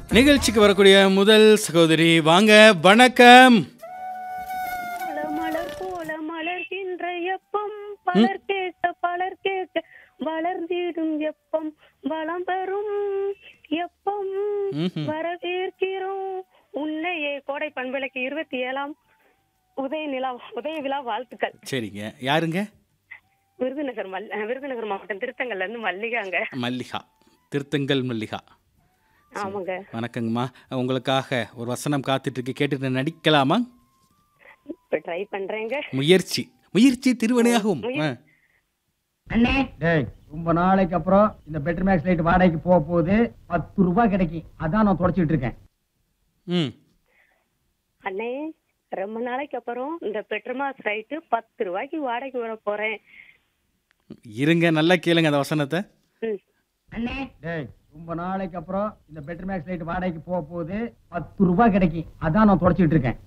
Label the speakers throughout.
Speaker 1: நிகழ்ச்சிக்கு வரக்கூடிய முதல் சகோதரி வாங்க வணக்கம்
Speaker 2: மலர் போல மலர்கின்ற எப்பம் பலர் கேட்க பலர் கேட்க வளர்ந்திடும் எப்பம் வளம் பெறும் எப்பம்
Speaker 1: ம்ஹும்.
Speaker 2: வரவேற்கிறோம் உன்னையே கோடை பண்பலைக்கு இருபத்தி ஏழாம் உதய நிலா உதய விழா வாழ்த்துக்கள்
Speaker 1: சரிங்க யாருங்க
Speaker 2: விருதுநகர் மல் விருதுநகர் மாவட்டம் திருத்தங்கல்ல இருந்து மல்லிகாங்க
Speaker 1: மல்லிகா திருத்தங்கல் மல்லிகா
Speaker 2: ஆமாங்க
Speaker 1: வணக்கங்கம்மா உங்களுக்காக ஒரு வசனம் காத்துட்டு இருக்கு கேட்டுட்டு நடிக்கலாமா
Speaker 2: இப்ப ட்ரை பண்றேங்க
Speaker 1: முயற்சி முயற்சி திருவினையாகும் ஆ.
Speaker 3: அண்ணே
Speaker 4: டேய் ரொம்ப நாளைக்கு அப்புறம் இந்த பெட்டர் மேக்ஸ் லைட் வாடகைக்கு போக போகுது பத்து ரூபாய் கிடைக்கும் அதான் நான் தொடச்சிட்டு இருக்கேன்
Speaker 1: ம்
Speaker 2: அண்ணே ரொம்ப நாளைக்கு அப்புறம் இந்த பெட்ரோமாஸ் ரைட்டு பத்து ரூபாய்க்கு வாடகைக்கு வர போறேன்
Speaker 1: இருங்க நல்லா கேளுங்க அந்த வசனத்தை
Speaker 2: ம்
Speaker 3: அண்ணே
Speaker 4: டேய் ரொம்ப நாளைக்கு அப்புறம் இந்த பெட்டர் மேக்ஸ் லைட் வாடகைக்கு போக போகுது பத்து ரூபாய் கிடைக்கும் அதான் நான் தொடச்சிட்டு இருக்கேன்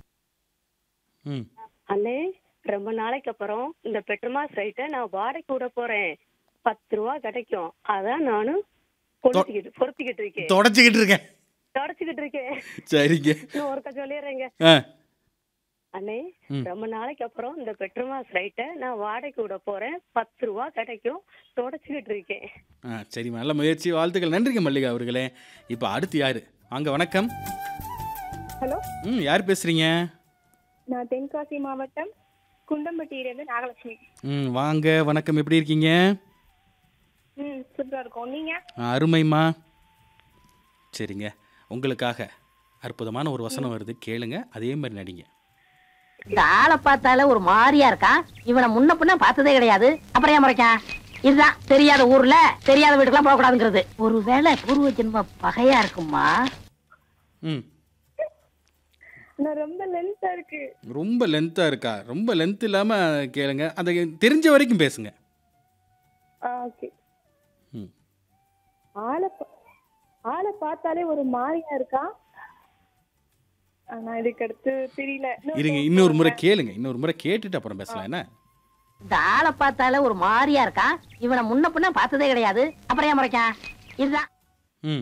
Speaker 1: ம்
Speaker 2: அண்ணே ரொம்ப நாளைக்கு அப்புறம் இந்த பெட்ரோமாஸ் ரைட்டை நான் வாடகைக்கு விட போறேன் பத்து ரூபா கிடைக்கும் அதான் நானும் பொருத்திக்கிட்டு பொருத்திக்கிட்டு இருக்கேன்
Speaker 1: தொடச்சிக்கிட்டு இருக்கேன்
Speaker 2: தொடச்சுக்கிட்டு இருக்கேன்
Speaker 1: சரிங்க
Speaker 2: இன்னும் ஒருக்கா சொல்லிடுறேங்க
Speaker 1: ஆ
Speaker 2: அண்ணே
Speaker 1: ம்.
Speaker 2: ரொம்ப நாளைக்கு அப்புறம் இந்த பெட்ரோமாஸ் ரைட்டை நான் வாடகைக்கு விட போறேன் பத்து ரூபா கிடைக்கும் தொடச்சுக்கிட்டு இருக்கேன்
Speaker 1: ஆ சரிம்மா நல்ல முயற்சி வாழ்த்துக்கள் நன்றிங்க மல்லிகா அவர்களே இப்போ அடுத்து யாரு வாங்க வணக்கம்
Speaker 5: ஹலோ
Speaker 1: ம் யார் பேசுறீங்க
Speaker 5: நான் தென்காசி மாவட்டம் குண்டம்பட்டியிலிருந்து நாகலட்சுமி
Speaker 1: ம் வாங்க வணக்கம் எப்படி இருக்கீங்க
Speaker 5: ம் சூப்பரா இருக்கோம் நீங்க
Speaker 1: ஆ, அருமைம்மா சரிங்க உங்களுக்காக அற்புதமான ஒரு வசனம் வருது கேளுங்க அதே மாதிரி நடிங்க
Speaker 3: இந்த ஆளை பார்த்தால ஒரு மாதிரியா இருக்கான் இவனை முன்ன பின்ன பார்த்ததே கிடையாது அப்புறம் ஏன் முறைக்கான் இதுதான் தெரியாத ஊர்ல தெரியாத வீட்டுக்கெல்லாம் போக கூடாதுங்கிறது ஒருவேளை பூர்வ ஜென்ம பகையா இருக்குமா
Speaker 1: ம்
Speaker 5: நான் ரொம்ப லென்த்தா இருக்கு
Speaker 1: ரொம்ப லென்த்தாக இருக்கா ரொம்ப லென்த் இல்லாமல் கேளுங்க அதை தெரிஞ்ச வரைக்கும் பேசுங்க
Speaker 5: ஆ ஓகே
Speaker 1: ம்
Speaker 5: ஆளை பா- ஆளை பார்த்தாலே ஒரு மாதிரியா இருக்கான் ஆ, நான் இதுக்கு அடுத்து தெரியல
Speaker 1: இருங்க இன்னொரு முறை கேளுங்க இன்னொரு முறை கேட்டுட்டு அப்புறம் பேசலாம் என்ன
Speaker 3: இந்த ஆளை பார்த்தால ஒரு மாதிரியா இருக்கான் இவனை முன்ன பின்ன பார்த்ததே கிடையாது அப்புறம் ஏன் முறைக்கான் இதுதான்
Speaker 1: ம்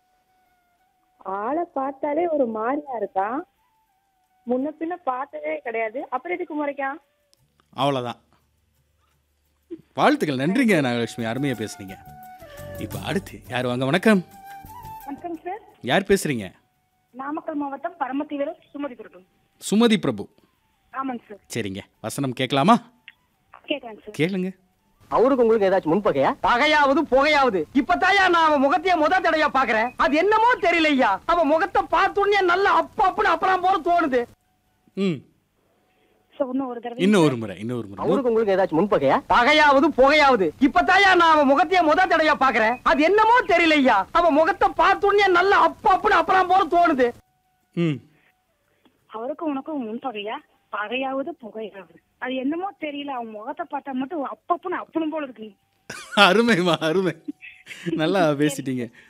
Speaker 5: ஆளை பார்த்தாலே ஒரு மாதிரியா இருக்கான் முன்ன பின்ன பார்த்ததே கிடையாது அப்புறம் எதுக்கு முறைக்கான்
Speaker 1: அவ்வளோதான் வாழ்த்துக்கள் நன்றிங்க நாகலட்சுமி அருமையாக பேசுனீங்க இப்போ அடுத்து யார் வாங்க வணக்கம்
Speaker 5: வணக்கம் சார்
Speaker 1: யார் பேசுறீங்க
Speaker 5: நாமக்கல் மாவட்டம் பரமத்தீவிர சுமதி குருட்டும்
Speaker 1: சுமதி பிரபு
Speaker 5: ஆமாங்க சார்
Speaker 1: சரிங்க வசனம் கேட்கலாமா
Speaker 5: கேட்குறேன் சார்
Speaker 1: கேளுங்க
Speaker 4: அவருக்கு உங்களுக்கு ஏதாச்சும் முன்பகையா பகையாவது புகையாவது இப்பதாயா நான் அவன் முகத்தைய முத தடையா பாக்குறேன் அது என்னமோ தெரியலையா அவன் முகத்தை பார்த்தோன்னே நல்லா அப்ப அப்பன்னு அப்புறம் போல தோணுது
Speaker 1: ம்
Speaker 5: சார் இன்னும் ஒரு தடவை
Speaker 1: இன்னும் ஒரு முறை இன்னும் ஒரு முறை
Speaker 4: உங்களுக்கு ஏதாச்சும் முன்பகையா பகையாவது புகையாவது இப்பதாயா நான் அவன் முகத்தைய முத தடையா பாக்குறேன் அது என்னமோ தெரியலையா அவன் முகத்தை பார்த்தோன்னே நல்லா அப்ப அப்பன்னு அப்புறம் போல தோணுது
Speaker 1: ம்
Speaker 5: அவருக்கும் உனக்கும் முன்பகையா பகையாவது புகையாவது அது என்னமோ தெரியல அவன் முகத்தை பார்த்தா மட்டும் அப்பப்பன்னு அப்பனும் போல இருக்கு
Speaker 1: அருமைமா அருமை நல்லா பேசிட்டீங்க